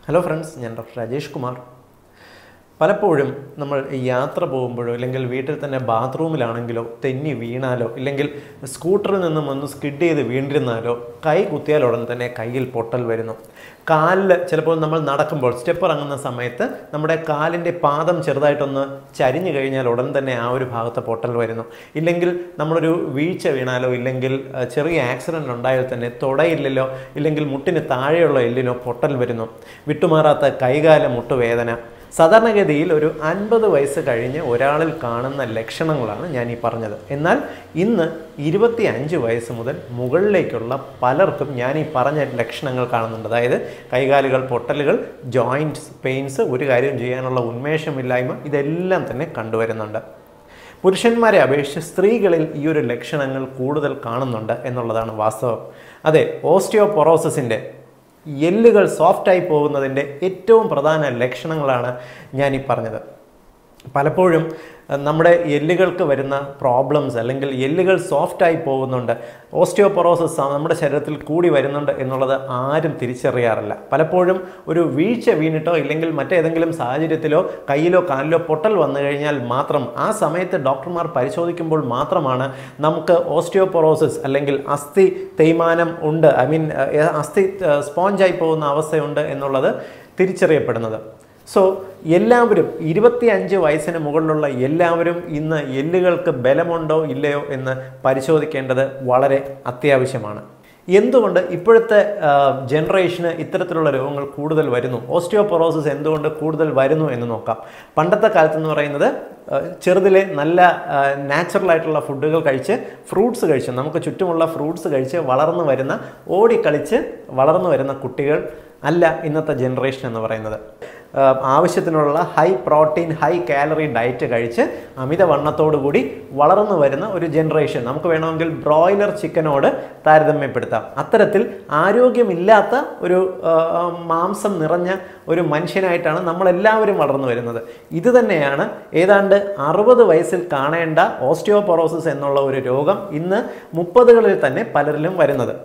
hello friends ഞാൻ doctor Rajesh Kumar പലപ്പോഴും നമ്മൾ യാത്ര പോകുമ്പോഴോ അല്ലെങ്കിൽ വീട്ടിൽ തന്നെ ബാത്റൂമിലാണെങ്കിലോ തെന്നി വീണാലോ ഇല്ലെങ്കിൽ സ്കൂട്ടറിൽ നിന്നും ഒന്ന് സ്കിഡ് ചെയ്ത് വീണ്ടിരുന്നാലോ കൈ കുത്തിയാൽ ഉടൻ തന്നെ കയ്യിൽ പൊട്ടൽ വരുന്നു കാലിൽ ചിലപ്പോൾ നമ്മൾ നടക്കുമ്പോൾ സ്റ്റെപ്പ് ഇറങ്ങുന്ന സമയത്ത് നമ്മുടെ കാലിൻ്റെ പാദം ചെറുതായിട്ടൊന്ന് ചരിഞ്ഞു കഴിഞ്ഞാൽ ഉടൻ തന്നെ ആ ഒരു ഭാഗത്ത് പൊട്ടൽ വരുന്നു ഇല്ലെങ്കിൽ നമ്മളൊരു വീഴ്ച വീണാലോ ഇല്ലെങ്കിൽ അഹ്, ചെറിയ ആക്സിഡൻ്റ് ഉണ്ടായാൽ തന്നെ തുടയില്ലല്ലോ ഇല്ലെങ്കിൽ മുട്ടിന് താഴെയുള്ള എല്ലിനോ പൊട്ടൽ വരുന്നു വിട്ടുമാറാത്ത കൈകാല മുട്ടുവേദന സാധാരണഗതിയിൽ ഒരു അൻപത് വയസ്സ് കഴിഞ്ഞ് ഒരാളിൽ കാണുന്ന ലക്ഷണങ്ങളാണ് ഞാൻ ഈ പറഞ്ഞത് എന്നാൽ ഇന്ന് ഇരുപത്തി അഞ്ച് വയസ്സ് മുതൽ മുകളിലേക്കുള്ള പലർക്കും ഞാൻ ഈ പറഞ്ഞ ലക്ഷണങ്ങൾ കാണുന്നുണ്ട് അതായത് കൈകാലുകൾ പൊട്ടലുകൾ ജോയിൻറ്റ്സ് പെയിൻസ് ഒരു കാര്യം ചെയ്യാനുള്ള ഉന്മേഷമില്ലായ്മ ഇതെല്ലാം തന്നെ കണ്ടുവരുന്നുണ്ട് പുരുഷന്മാരെ അപേക്ഷിച്ച് സ്ത്രീകളിൽ ഈ ഒരു ലക്ഷണങ്ങൾ കൂടുതൽ കാണുന്നുണ്ട് എന്നുള്ളതാണ് വാസ്തവം അതെ ഓസ്റ്റിയോപൊറോസിസിൻ്റെ എല്ലുകൾ സോഫ്റ്റായി പോകുന്നതിൻ്റെ ഏറ്റവും പ്രധാന ലക്ഷണങ്ങളാണ് ഞാൻ ഈ പറഞ്ഞത് പലപ്പോഴും അഹ്, നമ്മുടെ എല്ലുകൾക്ക് വരുന്ന പ്രോബ്ലംസ് അല്ലെങ്കിൽ എല്ലുകൾ സോഫ്റ്റായി പോകുന്നുണ്ട് ഓസ്റ്റിയോപൊറോസിസ് നമ്മുടെ ശരീരത്തിൽ കൂടി വരുന്നുണ്ട് എന്നുള്ളത് ആരും തിരിച്ചറിയാറില്ല പലപ്പോഴും ഒരു വീഴ്ച വീണിട്ടോ ഇല്ലെങ്കിൽ മറ്റേതെങ്കിലും സാഹചര്യത്തിലോ കയ്യിലോ കാലിലോ പൊട്ടൽ വന്നു കഴിഞ്ഞാൽ മാത്രം ആ സമയത്ത് ഡോക്ടർമാർ പരിശോധിക്കുമ്പോൾ മാത്രമാണ് നമുക്ക് ഓസ്റ്റിയോപൊറോസിസ് അല്ലെങ്കിൽ അസ്ഥി തേയ്മാനം ഉണ്ട് ഐ മീൻ അസ്ഥി സ്പോഞ്ചായി പോകുന്ന അവസ്ഥയുണ്ട് എന്നുള്ളത് തിരിച്ചറിയപ്പെടുന്നത് സോ എല്ലാവരും ഇരുപത്തി അഞ്ച് വയസ്സിന് മുകളിലുള്ള എല്ലാവരും ഇന്ന് എല്ലുകൾക്ക് ബലമുണ്ടോ ഇല്ലയോ എന്ന് പരിശോധിക്കേണ്ടത് വളരെ അത്യാവശ്യമാണ് എന്തുകൊണ്ട് ഇപ്പോഴത്തെ ജനറേഷന് ഇത്തരത്തിലുള്ള രോഗങ്ങൾ കൂടുതൽ വരുന്നു ഓസ്റ്റിയോപൊറോസിസ് എന്തുകൊണ്ട് കൂടുതൽ വരുന്നു എന്ന് നോക്കാം പണ്ടത്തെ കാലത്ത് എന്ന് പറയുന്നത് ആ, ചെറുതിലെ നല്ല നാച്ചുറൽ ആയിട്ടുള്ള ഫുഡുകൾ കഴിച്ച് ഫ്രൂട്ട്സ് കഴിച്ച് നമുക്ക് ചുറ്റുമുള്ള ഫ്രൂട്ട്സ് കഴിച്ച് വളർന്നു വരുന്ന ഓടിക്കളിച്ച് വളർന്നു വരുന്ന കുട്ടികൾ അല്ല ഇന്നത്തെ ജനറേഷൻ എന്ന് പറയുന്നത് ആ, ആവശ്യത്തിനുള്ള high protein high calorie diet കഴിച്ച് അമിതവണ്ണത്തോടു കൂടി വളർന്നു വരുന്ന ഒരു ജനറേഷൻ നമുക്ക് വേണമെങ്കിൽ ബ്രോയിലർ ചിക്കനോട് താരതമ്യപ്പെടുത്താം അത്തരത്തിൽ ആരോഗ്യമില്ലാത്ത ഒരു ആ, ആ, മാംസം നിറഞ്ഞ ഒരു മനുഷ്യനായിട്ടാണ് നമ്മളെല്ലാവരും വളർന്നു വരുന്നത് ഇത് തന്നെയാണ് ഏതാണ്ട് അറുപത് വയസ്സിൽ കാണേണ്ട ഓസ്റ്റിയോപൊറോസിസ് എന്നുള്ള ഒരു രോഗം ഇന്ന് മുപ്പതുകളിൽ തന്നെ പലരിലും വരുന്നത്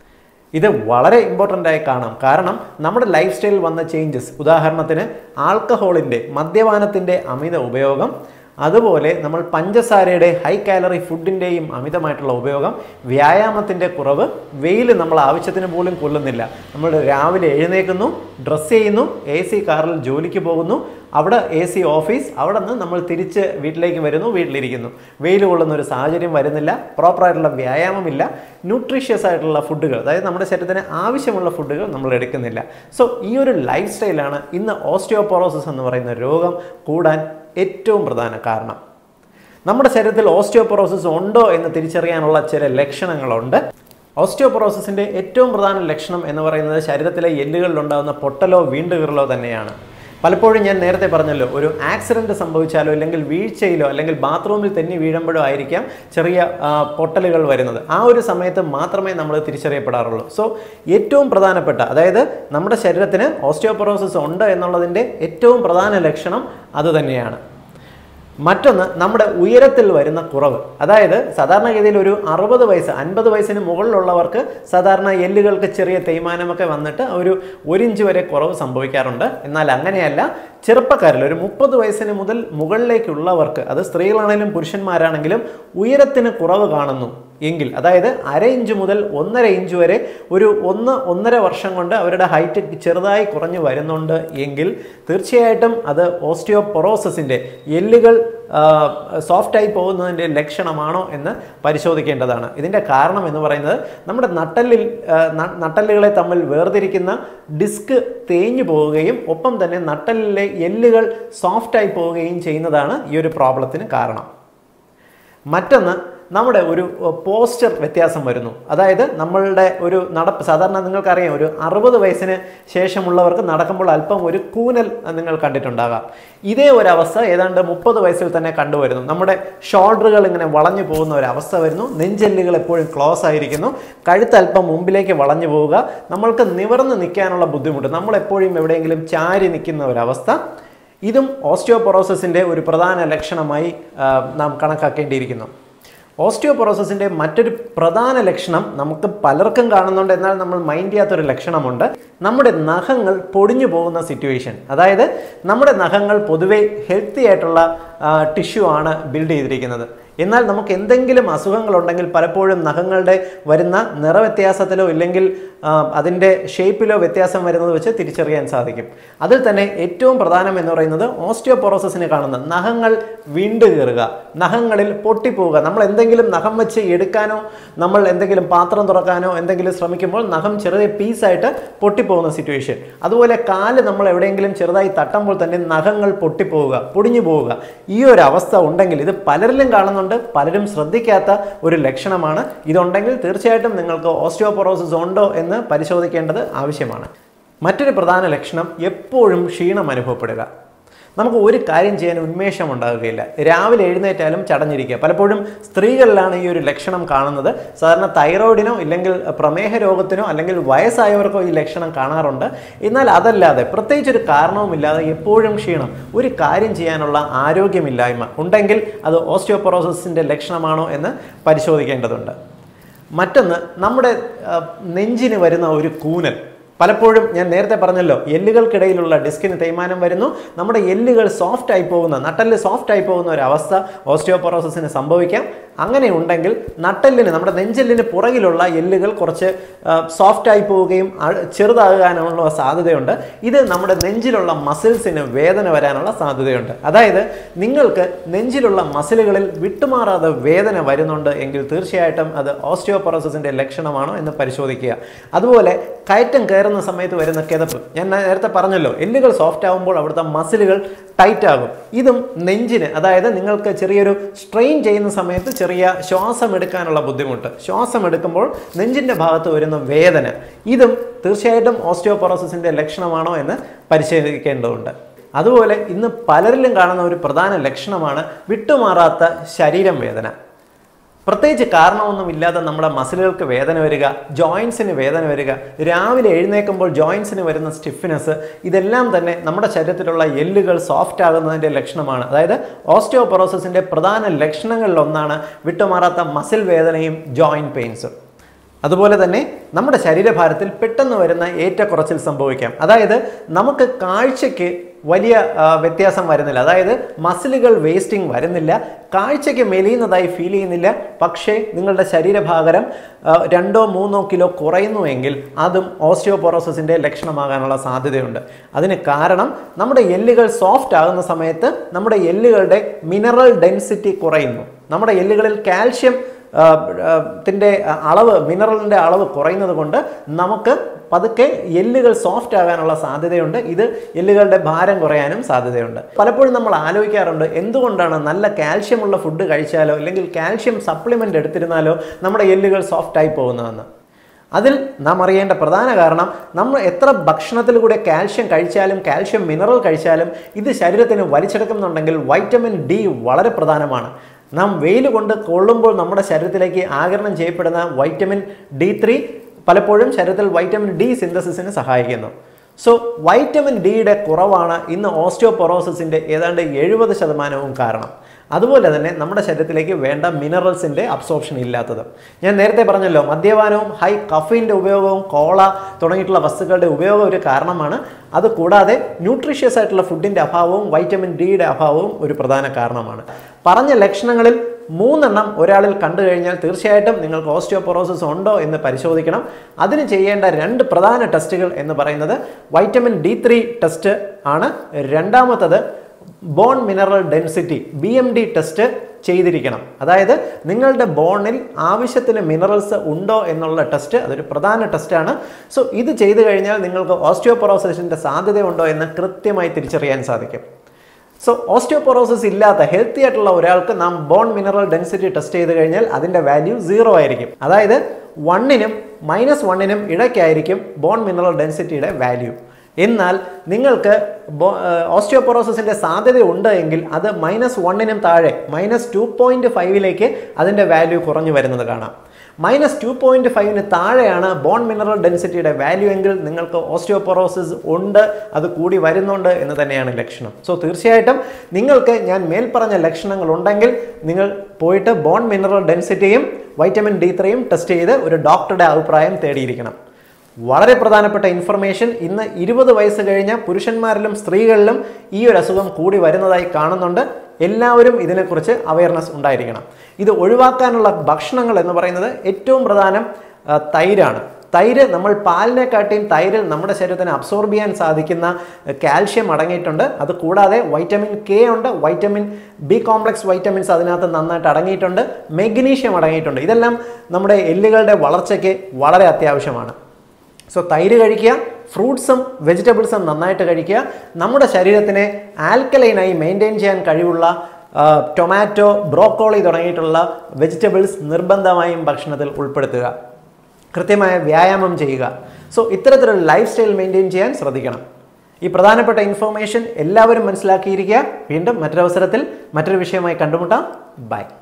ഇത് വളരെ ഇമ്പോർട്ടൻ്റ് ആയി കാണാം കാരണം നമ്മുടെ ലൈഫ് സ്റ്റൈലിൽ വന്ന ചേഞ്ചസ് ഉദാഹരണത്തിന് ആൽക്കഹോളിൻ്റെ മദ്യപാനത്തിൻ്റെ അമിത ഉപയോഗം അതുപോലെ നമ്മൾ പഞ്ചസാരയുടെ ഹൈ കാലറി ഫുഡിൻ്റെയും അമിതമായിട്ടുള്ള ഉപയോഗം വ്യായാമത്തിൻ്റെ കുറവ് വെയിൽ നമ്മൾ ആവശ്യത്തിന് പോലും കൊള്ളുന്നില്ല നമ്മൾ രാവിലെ എഴുന്നേൽക്കുന്നു ഡ്രസ്സ് ചെയ്യുന്നു എ സി കാറിൽ ജോലിക്ക് പോകുന്നു അവിടെ എ സി ഓഫീസ് അവിടെ നിന്ന് നമ്മൾ തിരിച്ച് വീട്ടിലേക്ക് വരുന്നു വീട്ടിലിരിക്കുന്നു വെയിൽ കൊള്ളുന്ന ഒരു സാഹചര്യം വരുന്നില്ല പ്രോപ്പറായിട്ടുള്ള വ്യായാമമില്ല ന്യൂട്രീഷ്യസ് ആയിട്ടുള്ള ഫുഡുകൾ അതായത് നമ്മുടെ ശരീരത്തിന് ആവശ്യമുള്ള ഫുഡുകൾ നമ്മൾ എടുക്കുന്നില്ല സോ ഈ ഒരു ലൈഫ് സ്റ്റൈലാണ് ഇന്ന് ഓസ്റ്റിയോപൊറോസിസ് എന്ന് പറയുന്ന രോഗം കൂടാൻ ഏറ്റവും പ്രധാന കാരണം നമ്മുടെ ശരീരത്തിൽ ഓസ്റ്റിയോപൊറോസിസ് ഉണ്ടോ എന്ന് തിരിച്ചറിയാനുള്ള ചില ലക്ഷണങ്ങളുണ്ട് ഓസ്റ്റിയോപൊറോസിസിൻ്റെ ഏറ്റവും പ്രധാന ലക്ഷണം എന്ന് പറയുന്നത് ശരീരത്തിലെ എല്ലുകളിലുണ്ടാകുന്ന പൊട്ടലോ വീണ്ടുകീറലോ തന്നെയാണ് പലപ്പോഴും ഞാൻ നേരത്തെ പറഞ്ഞല്ലോ ഒരു ആക്സിഡൻറ്റ് സംഭവിച്ചാലോ അല്ലെങ്കിൽ വീഴ്ചയിലോ അല്ലെങ്കിൽ ബാത്റൂമിൽ തെന്നി വീഴുമ്പോഴോ ആയിരിക്കാം ചെറിയ ആ, പൊട്ടലുകൾ വരുന്നത് ആ ഒരു സമയത്ത് മാത്രമേ നമ്മൾ തിരിച്ചറിയപ്പെടാറുള്ളൂ സോ ഏറ്റവും പ്രധാനപ്പെട്ട അതായത് നമ്മുടെ ശരീരത്തിന് ഓസ്റ്റിയോപൊറോസിസ് ഉണ്ട് എന്നുള്ളതിൻ്റെ ഏറ്റവും പ്രധാന ലക്ഷണം അതുതന്നെയാണ് മറ്റൊന്ന് നമ്മുടെ ഉയരത്തിൽ വരുന്ന കുറവ് അതായത് സാധാരണഗതിയിൽ ഒരു അറുപത് വയസ്സ് അൻപത് വയസ്സിന് മുകളിലുള്ളവർക്ക് സാധാരണ എല്ലുകൾക്ക് ചെറിയ തേയ്മാനമൊക്കെ വന്നിട്ട് ഒരു ഒരു ഇഞ്ച് വരെ കുറവ് സംഭവിക്കാറുണ്ട് എന്നാൽ അങ്ങനെയല്ല ചെറുപ്പക്കാരിൽ ഒരു മുപ്പത് വയസ്സിന് മുതൽ മുകളിലേക്കുള്ളവർക്ക് അത് സ്ത്രീകളാണെങ്കിലും പുരുഷന്മാരാണെങ്കിലും ഉയരത്തിന് കുറവ് കാണുന്നു എങ്കിൽ അതായത് അര ഇഞ്ച് മുതൽ ഒന്നര ഇഞ്ച് വരെ ഒരു ഒന്ന് ഒന്നര വർഷം കൊണ്ട് അവരുടെ ഹൈറ്റ് ചെറുതായി കുറഞ്ഞു വരുന്നുണ്ട് എങ്കിൽ തീർച്ചയായിട്ടും അത് ഓസ്റ്റിയോപൊറോസിസിൻ്റെ എല്ലുകൾ സോഫ്റ്റായി പോകുന്നതിൻ്റെ ലക്ഷണമാണോ എന്ന് പരിശോധിക്കേണ്ടതാണ് ഇതിൻ്റെ കാരണം എന്ന് പറയുന്നത് നമ്മുടെ നട്ടലിൽ ആ, ന- നട്ടലുകളെ തമ്മിൽ വേർതിരിക്കുന്ന ഡിസ്ക് തേഞ്ഞു പോവുകയും ഒപ്പം തന്നെ നട്ടലിലെ എല്ലുകൾ സോഫ്റ്റായി പോവുകയും ചെയ്യുന്നതാണ് ഈ ഒരു പ്രോബ്ലത്തിന് കാരണം മറ്റൊന്ന് നമ്മുടെ ഒരു പോസ്റ്റർ വ്യത്യാസം വരുന്നു അതായത് നമ്മളുടെ ഒരു നടപ്പ് സാധാരണ നിങ്ങൾക്കറിയാം ഒരു അറുപത് വയസ്സിന് ശേഷമുള്ളവർക്ക് നടക്കുമ്പോൾ അല്പം ഒരു കൂനൽ നിങ്ങൾ കണ്ടിട്ടുണ്ടാകാം ഇതേ ഒരു അവസ്ഥ ഏതാണ്ട് മുപ്പത് വയസ്സിൽ തന്നെ കണ്ടുവരുന്നു നമ്മുടെ ഷോൾഡറുകൾ ഇങ്ങനെ വളഞ്ഞു പോകുന്ന ഒരു അവസ്ഥ വരുന്നു നെഞ്ചെല്ലുകൾ എപ്പോഴും ക്ലോസ് ആയിരിക്കുന്നു കഴുത്ത് അല്പം മുമ്പിലേക്ക് വളഞ്ഞു പോവുക നമ്മൾക്ക് നിവർന്ന് നിൽക്കാനുള്ള ബുദ്ധിമുട്ട് നമ്മൾ എപ്പോഴും എവിടെയെങ്കിലും ചാരി നിൽക്കുന്ന ഒരവസ്ഥ ഇതും ഓസ്റ്റിയോപൊറോസിസിൻ്റെ ഒരു പ്രധാന ലക്ഷണമായി ആ, നാം കണക്കാക്കേണ്ടിയിരിക്കുന്നു ഓസ്റ്റിയോപൊറോസിന്റെ മറ്റൊരു പ്രധാന ലക്ഷണം നമുക്ക് പലർക്കും കാണുന്നുണ്ട് എന്നാൽ നമ്മൾ മൈൻഡ് ചെയ്യാത്തൊരു ലക്ഷണമുണ്ട് നമ്മുടെ നഖങ്ങൾ പൊടിഞ്ഞു പോകുന്ന സിറ്റുവേഷൻ അതായത് നമ്മുടെ നഖങ്ങൾ പൊതുവെ ഹെൽത്തി ആയിട്ടുള്ള ടിഷ്യൂ ആണ് ബിൽഡ് ചെയ്തിരിക്കുന്നത് എന്നാൽ നമുക്ക് എന്തെങ്കിലും അസുഖങ്ങളുണ്ടെങ്കിൽ പലപ്പോഴും നഖങ്ങളുടെ വരുന്ന നിറവ്യത്യാസത്തിലോ ഇല്ലെങ്കിൽ ആ, അതിൻ്റെ ഷേപ്പിലോ വ്യത്യാസം വരുന്നത് വെച്ച് തിരിച്ചറിയാൻ സാധിക്കും അതിൽ തന്നെ ഏറ്റവും പ്രധാനം എന്ന് പറയുന്നത് ഓസ്റ്റിയോപൊറോസിന് കാണുന്ന നഖങ്ങൾ വീണ്ടു കയറുക നഖങ്ങളിൽ പൊട്ടിപ്പോവുക നമ്മൾ എന്തെങ്കിലും നഖം വെച്ച് എടുക്കാനോ നമ്മൾ എന്തെങ്കിലും പാത്രം തുറക്കാനോ എന്തെങ്കിലും ശ്രമിക്കുമ്പോൾ നഖം ചെറിയ പീസായിട്ട് പൊട്ടിപ്പോകുന്ന സിറ്റുവേഷൻ അതുപോലെ കാല് നമ്മൾ എവിടെയെങ്കിലും ചെറുതായി തട്ടുമ്പോൾ തന്നെ നഖങ്ങൾ പൊട്ടിപ്പോവുക പൊടിഞ്ഞു പോവുക ഈ ഒരു അവസ്ഥ ഉണ്ടെങ്കിൽ ഇത് പലരിലും കാണുന്നുണ്ട് പലരും ശ്രദ്ധിക്കാത്ത ഒരു ലക്ഷണമാണ് ഇതുണ്ടെങ്കിൽ തീർച്ചയായിട്ടും നിങ്ങൾക്ക് ഓസ്റ്റിയോപൊറോസിസ് ഉണ്ടോ എന്ന് പരിശോധിക്കേണ്ടത് ആവശ്യമാണ് മറ്റൊരു പ്രധാന ലക്ഷണം എപ്പോഴും ക്ഷീണം അനുഭവപ്പെടുക നമുക്ക് ഒരു കാര്യം ചെയ്യാൻ ഉന്മേഷം ഉണ്ടാകുകയില്ല രാവിലെ എഴുന്നേറ്റാലും ചടഞ്ഞിരിക്കുക പലപ്പോഴും സ്ത്രീകളിലാണ് ഈ ഒരു ലക്ഷണം കാണുന്നത് സാധാരണ തൈറോയിഡിനോ ഇല്ലെങ്കിൽ പ്രമേഹ രോഗത്തിനോ അല്ലെങ്കിൽ വയസ്സായവർക്കോ ഈ ലക്ഷണം കാണാറുണ്ട് എന്നാൽ അതല്ലാതെ പ്രത്യേകിച്ച് ഒരു കാരണവുമില്ലാതെ എപ്പോഴും ക്ഷീണം ഒരു കാര്യം ചെയ്യാനുള്ള ആരോഗ്യമില്ലായ്മ ഉണ്ടെങ്കിൽ അത് ഓസ്റ്റിയോപൊറോസിസിൻ്റെ ലക്ഷണമാണോ എന്ന് പരിശോധിക്കേണ്ടതുണ്ട് മറ്റൊന്ന് നമ്മുടെ ആ, നെഞ്ചിന് വരുന്ന ഒരു കൂനൽ പലപ്പോഴും ഞാൻ നേരത്തെ പറഞ്ഞല്ലോ എല്ലുകൾക്കിടയിലുള്ള ഡിസ്കിന് തേയ്മാനം വരുന്നു നമ്മുടെ എല്ലുകൾ സോഫ്റ്റ് ആയി പോകുന്ന നട്ടല് സോഫ്റ്റ് ആയി പോകുന്ന ഒരു അവസ്ഥ ഓസ്റ്റിയോപൊറോസിന് സംഭവിക്കാം അങ്ങനെ ഉണ്ടെങ്കിൽ നട്ടെല്ലിന് നമ്മുടെ നെഞ്ചെല്ലിന് പുറകിലുള്ള എല്ലുകൾ കുറച്ച് സോഫ്റ്റ് ആയി പോവുകയും അ- ചെറുതാകാനുള്ള സാധ്യതയുണ്ട് ഇത് നമ്മുടെ നെഞ്ചിലുള്ള മസിൽസിന് വേദന വരാനുള്ള സാധ്യതയുണ്ട് അതായത് നിങ്ങൾക്ക് നെഞ്ചിലുള്ള മസിലുകളിൽ വിട്ടുമാറാതെ വേദന വരുന്നുണ്ട് എങ്കിൽ തീർച്ചയായിട്ടും അത് ഓസ്റ്റിയോപൊറോസിന്റെ ലക്ഷണമാണോ എന്ന് പരിശോധിക്കുക അതുപോലെ കയറ്റം കയറുന്ന സമയത്ത് വരുന്ന കിതപ്പ് ഞാൻ നേരത്തെ പറഞ്ഞല്ലോ എല്ലുകൾ സോഫ്റ്റ് ആകുമ്പോൾ അവിടുത്തെ മസിലുകൾ ടൈറ്റ് ആകും ഇതും നെഞ്ചിന് അതായത് നിങ്ങൾക്ക് ചെറിയൊരു സ്ട്രെയിൻ ചെയ്യുന്ന സമയത്ത് ചെറിയ ശ്വാസം എടുക്കാനുള്ള ബുദ്ധിമുട്ട് ശ്വാസം എടുക്കുമ്പോൾ നെഞ്ചിൻ്റെ ഭാഗത്ത് വരുന്ന വേദന ഇതും തീർച്ചയായിട്ടും ഓസ്റ്റിയോപൊറോസിന്റെ ലക്ഷണമാണോ എന്ന് പരിശോധിക്കേണ്ടതുണ്ട് അതുപോലെ ഇന്ന് പലരിലും കാണുന്ന ഒരു പ്രധാന ലക്ഷണമാണ് വിട്ടുമാറാത്ത ശരീരം വേദന പ്രത്യേകിച്ച് കാരണമൊന്നുമില്ലാതെ നമ്മുടെ മസിലുകൾക്ക് വേദന വരിക ജോയിൻസിന് വേദന വരിക രാവിലെ എഴുന്നേൽക്കുമ്പോൾ ജോയിൻസിന് വരുന്ന സ്റ്റിഫ്നെസ് ഇതെല്ലാം തന്നെ നമ്മുടെ ശരീരത്തിലുള്ള എല്ലുകൾ സോഫ്റ്റ് ആകുന്നതിൻ്റെ ലക്ഷണമാണ് അതായത് ഓസ്റ്റിയോപൊറോസിസിൻ്റെ പ്രധാന ലക്ഷണങ്ങളിലൊന്നാണ് വിട്ടുമാറാത്ത മസിൽ വേദനയും ജോയിൻറ്റ് പെയിൻസും അതുപോലെ തന്നെ നമ്മുടെ ശരീരഭാരത്തിൽ പെട്ടെന്ന് വരുന്ന ഏറ്റക്കുറച്ചിൽ സംഭവിക്കാം അതായത് നമുക്ക് കാഴ്ചയ്ക്ക് വലിയ ആ, വ്യത്യാസം വരുന്നില്ല അതായത് മസിലുകൾ വേസ്റ്റിംഗ് വരുന്നില്ല കാഴ്ചയ്ക്ക് മെലിയുന്നതായി ഫീൽ ചെയ്യുന്നില്ല പക്ഷേ നിങ്ങളുടെ ശരീരഭാരം ആ, രണ്ടോ മൂന്നോ കിലോ കുറയുന്നുവെങ്കിൽ അതും ഓസ്റ്റിയോപൊറോസിസിൻ്റെ ലക്ഷണമാകാനുള്ള സാധ്യതയുണ്ട് അതിന് കാരണം നമ്മുടെ എല്ലുകൾ സോഫ്റ്റ് ആകുന്ന സമയത്ത് നമ്മുടെ എല്ലുകളുടെ മിനറൽ ഡെൻസിറ്റി കുറയുന്നു നമ്മുടെ എല്ലുകളിൽ കാൽഷ്യം ആ, ആ, ത്തിന്റെ അളവ് മിനറലിൻ്റെ അളവ് കുറയുന്നത് കൊണ്ട് നമുക്ക് പതുക്കെ എല്ലുകൾ സോഫ്റ്റ് ആകാനുള്ള സാധ്യതയുണ്ട് ഇത് എല്ലുകളുടെ ഭാരം കുറയാനും സാധ്യതയുണ്ട് പലപ്പോഴും നമ്മൾ ആലോചിക്കാറുണ്ട് എന്തുകൊണ്ടാണ് നല്ല കാൽഷ്യമുള്ള ഫുഡ് കഴിച്ചാലോ അല്ലെങ്കിൽ കാൽഷ്യം സപ്ലിമെൻ്റ് എടുത്തിരുന്നാലോ നമ്മുടെ എല്ലുകൾ സോഫ്റ്റ് ആയി പോകുന്നതെന്ന് അതിൽ നാം അറിയേണ്ട പ്രധാന കാരണം നമ്മൾ എത്ര ഭക്ഷണത്തിലൂടെ കാൽഷ്യം കഴിച്ചാലും കാൽഷ്യം മിനറൽ കഴിച്ചാലും ഇത് ശരീരത്തിന് വലിച്ചെടുക്കുന്നുണ്ടെങ്കിൽ വൈറ്റമിൻ ഡി വളരെ പ്രധാനമാണ് നാം വെയിൽ കൊണ്ട് കൊള്ളുമ്പോൾ നമ്മുടെ ശരീരത്തിലേക്ക് ആഗിരണം ചെയ്യപ്പെടുന്ന വൈറ്റമിൻ ഡി ത്രീ പലപ്പോഴും ശരീരത്തിൽ വൈറ്റമിൻ ഡി സിന്തസിസിന് സഹായിക്കുന്നു സോ വൈറ്റമിൻ ഡിയുടെ കുറവാണ് ഇന്ന് ഓസ്റ്റിയോപൊറോസിസിൻ്റെ ഏതാണ്ട് എഴുപത് ശതമാനവും കാരണം അതുപോലെ തന്നെ നമ്മുടെ ശരീരത്തിലേക്ക് വേണ്ട മിനറൽസിൻ്റെ അബ്സോർപ്ഷൻ ഇല്ലാത്തത് ഞാൻ നേരത്തെ പറഞ്ഞല്ലോ മദ്യപാനവും ഹൈ കഫീൻ്റെ ഉപയോഗവും കോള തുടങ്ങിയിട്ടുള്ള വസ്തുക്കളുടെ ഉപയോഗം ഒരു കാരണമാണ് അത് കൂടാതെ ന്യൂട്രീഷ്യസ് ആയിട്ടുള്ള ഫുഡിൻ്റെ അഭാവവും വൈറ്റമിൻ ഡിയുടെ അഭാവവും ഒരു പ്രധാന കാരണമാണ് പറഞ്ഞ ലക്ഷണങ്ങളിൽ മൂന്നെണ്ണം ഒരാളിൽ കണ്ടു കഴിഞ്ഞാൽ തീർച്ചയായിട്ടും നിങ്ങൾക്ക് ഓസ്റ്റിയോപൊറോസിസ് ഉണ്ടോ എന്ന് പരിശോധിക്കണം അതിന് ചെയ്യേണ്ട രണ്ട് പ്രധാന ടെസ്റ്റുകൾ എന്ന് പറയുന്നത് വൈറ്റമിൻ ഡി ത്രീ ടെസ്റ്റ് ആണ് രണ്ടാമത്തത് bone mineral density B M D test ചെയ്തിരിക്കണം അതായത് നിങ്ങളുടെ ബോണിൽ ആവശ്യത്തിന് മിനറൽസ് ഉണ്ടോ എന്നുള്ള ടെസ്റ്റ് അതൊരു പ്രധാന ടെസ്റ്റാണ് സോ ഇത് ചെയ്തു കഴിഞ്ഞാൽ നിങ്ങൾക്ക് ഓസ്റ്റിയോപൊറോസിസിൻ്റെ സാധ്യതയുണ്ടോ എന്ന് കൃത്യമായി തിരിച്ചറിയാൻ സാധിക്കും സോ ഓസ്റ്റിയോപൊറോസിസ് ഇല്ലാത്ത ഹെൽത്തി ആയിട്ടുള്ള ഒരാൾക്ക് നാം ബോൺ മിനറൽ ഡെൻസിറ്റി ടെസ്റ്റ് ചെയ്ത് കഴിഞ്ഞാൽ അതിൻ്റെ വാല്യൂ സീറോ ആയിരിക്കും അതായത് വണ്ണിനും മൈനസ് വണ്ണിനും ഇടയ്ക്കായിരിക്കും ബോൺ മിനറൽ ഡെൻസിറ്റിയുടെ വാല്യൂ എന്നാൽ നിങ്ങൾക്ക് ഓസ്റ്റിയോപൊറോസിസിൻ്റെ സാധ്യത ഉണ്ട് എങ്കിൽ അത് മൈനസ് വണ്ണിനും താഴെ മൈനസ് ടു പോയിൻറ്റ് ഫൈവിലേക്ക് അതിൻ്റെ വാല്യൂ കുറഞ്ഞു വരുന്നത് കാണാം മൈനസ് ടു പോയിന്റ് ഫൈവിന് താഴെയാണ് ബോൺ മിനറൽ ഡെൻസിറ്റിയുടെ വാല്യൂ എങ്കിൽ നിങ്ങൾക്ക് ഓസ്റ്റിയോപൊറോസിസ് ഉണ്ട് അത് കൂടി വരുന്നുണ്ട് എന്ന് തന്നെയാണ് ലക്ഷണം സോ തീർച്ചയായിട്ടും നിങ്ങൾക്ക് ഞാൻ മേൽപ്പറഞ്ഞ ലക്ഷണങ്ങൾ ഉണ്ടെങ്കിൽ നിങ്ങൾ പോയിട്ട് ബോൺ മിനറൽ ഡെൻസിറ്റിയും വൈറ്റമിൻ ഡി ത്രീയും ടെസ്റ്റ് ചെയ്ത് ഒരു ഡോക്ടറുടെ അഭിപ്രായം തേടിയിരിക്കണം വളരെ പ്രധാനപ്പെട്ട ഇൻഫർമേഷൻ ഇന്ന് ഇരുപത് വയസ്സ് കഴിഞ്ഞ പുരുഷന്മാരിലും സ്ത്രീകളിലും ഈ ഒരു അസുഖം കൂടി വരുന്നതായി കാണുന്നുണ്ട് എല്ലാവരും ഇതിനെക്കുറിച്ച് അവയർനെസ് ഉണ്ടായിരിക്കണം ഇത് ഒഴിവാക്കാനുള്ള ഭക്ഷണങ്ങൾ എന്ന് പറയുന്നത് ഏറ്റവും പ്രധാനം ആ, തൈരാണ് തൈര് നമ്മൾ പാലിനെക്കാട്ടിയും തൈരിൽ നമ്മുടെ ശരീരത്തിന് അബ്സോർബ് ചെയ്യാൻ സാധിക്കുന്ന കാൽഷ്യം അടങ്ങിയിട്ടുണ്ട് അത് കൂടാതെ വൈറ്റമിൻ കെ ഉണ്ട് വൈറ്റമിൻ ബി കോംപ്ലക്സ് വൈറ്റമിൻസ് അതിനകത്ത് നന്നായിട്ട് അടങ്ങിയിട്ടുണ്ട് മെഗ്നീഷ്യം അടങ്ങിയിട്ടുണ്ട് ഇതെല്ലാം നമ്മുടെ എല്ലുകളുടെ വളർച്ചയ്ക്ക് വളരെ അത്യാവശ്യമാണ് സോ തൈര് കഴിക്കുക ഫ്രൂട്ട്സും വെജിറ്റബിൾസും നന്നായിട്ട് കഴിക്കുക നമ്മുടെ ശരീരത്തിനെ ആൽക്കലൈനായി മെയിൻറ്റെയിൻ ചെയ്യാൻ കഴിവുള്ള ആ, ടൊമാറ്റോ ബ്രോക്കോളി തുടങ്ങിയിട്ടുള്ള വെജിറ്റബിൾസ് നിർബന്ധമായും ഭക്ഷണത്തിൽ ഉൾപ്പെടുത്തുക കൃത്യമായ വ്യായാമം ചെയ്യുക സോ ഇത്തരത്തിലുള്ള ലൈഫ് സ്റ്റൈൽ മെയിൻറ്റെയിൻ ചെയ്യാൻ ശ്രദ്ധിക്കണം ഈ പ്രധാനപ്പെട്ട ഇൻഫർമേഷൻ എല്ലാവരും മനസ്സിലാക്കിയിരിക്കുക വീണ്ടും മറ്റൊരവസരത്തിൽ മറ്റൊരു വിഷയമായി കണ്ടുമുട്ടാം ബൈ